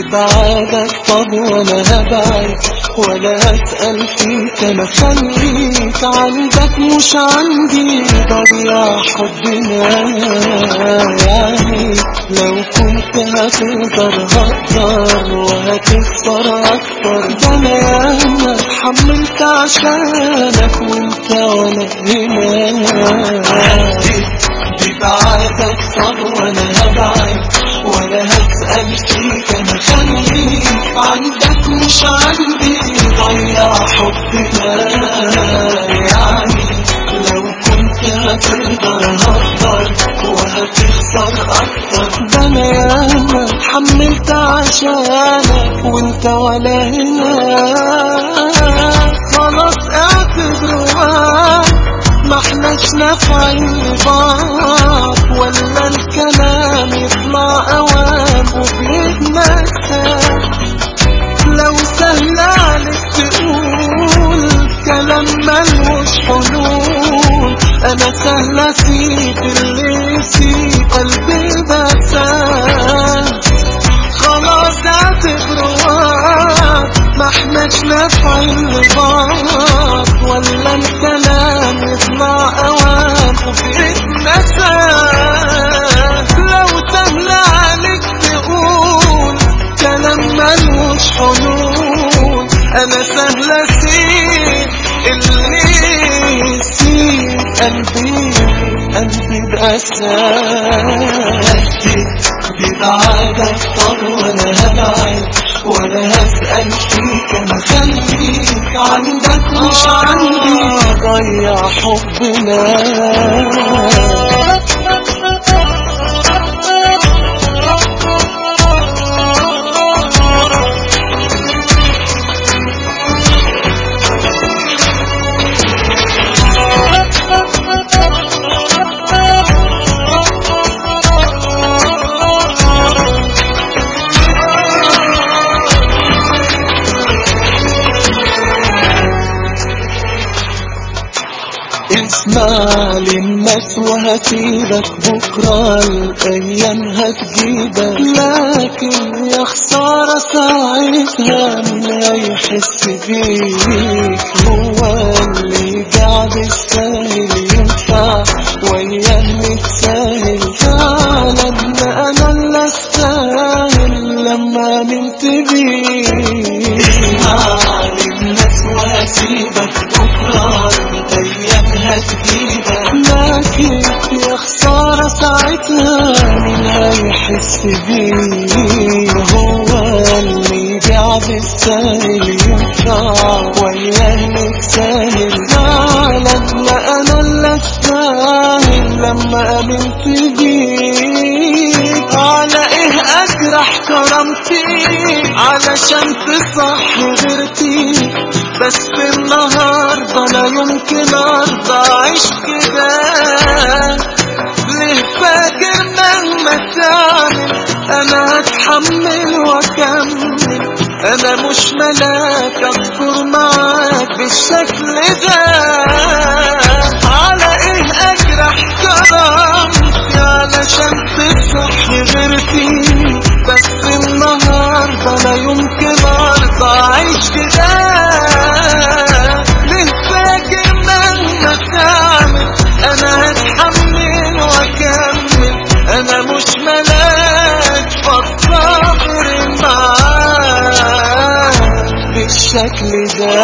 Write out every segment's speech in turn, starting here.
ببعادك طب وانا هبعد ولا هسأل فيك انا خليك عندك مش عندي ضيع حبنا يعني لو كنت هتقدر هقدر وهتكبر اكتر ده انا ياما اتحملت عشانك وانت وانا هنا ببعادك طب وانا هبعد ولا هسأل فيك انا خليك عندك مش عندي ضيع حبنا يعني لو كنت هتقدر هقدر وهتخسر اكتر ده انا ياما اتحملت عشانك وانت ولا هنا خلاص اعتبروا ما احناش نافعين لبعض ولا الكلام يطلع اوام وبيتنسى لو سهل عليك تقول كلام ملوش حلول انا سهل اسيب اللي يسيب قلبي بسام خلاص اعتبروا ما احناش نافعين لبعض ولا الكلام يطلع اوام وبيتنسى لو سهل عليك تقول كلام ملوش حلول انا سهل اسيب اللي يسيب قلبي قلبي بأساس ببعادك طب وانا هبعد ولا هسأل فيك انا خليك عندك مش عندي ضيع حبنا اسمع للناس وهسيبك بكرة الأيام هتجيبك لكن يا خسارة ساعتها مين هيحس بيك هو اللي قاعد السهل ينفع وياه متساهل فعلا أنا اللي استاهل لما نمت بيك اسمع للناس وهسيبك بكرة الأيام هتجيبك لكن يا خسارة ساعتها مين هيحس بيه هو اللي قاعد السهل ينفع وياه متساهل فعلا لا أنا اللي استاهل لما آمنت بيك على إيه أجرح كرامتي علشان تصح غيرتي بس النهاردة لا يمكن أرضى أعيش كده ليه فاكر مهما تعمل أنا هتحمل وأكمل أنا مش ملاك أصبر معاك بالشكل ده على إيه أجرح كرامتي علشان تصح غيرتي بس النهاردة لا يمكن أرضى أعيش كده ليه فاكر مهما تعمل أنا هتحمل وأكمل أنا مش ملاك فالصبر معاك بالشكل ده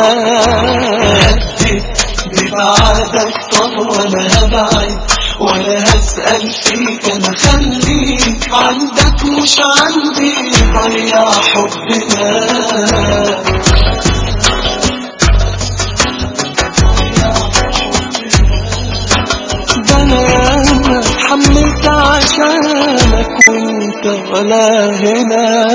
ببعادك طب وانا هبعد ولا هسأل فيك انا خليك عندك مش عندي ضيع حبنا ده انا ياما اتحملت عشانك وانت ولا هنا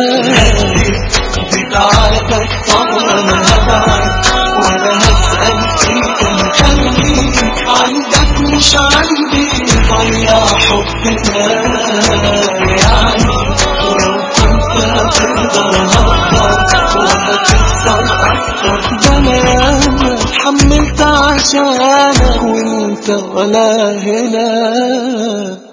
بتاعتك طب انا هبعد ولا هسأل فيك انا خليك عندك مش عندي ضيع حبنا يعني لو كنت هتقدر هقدر وهتكسر اكتر ده انا ياما اتحملت عشانك وانت ولا هنا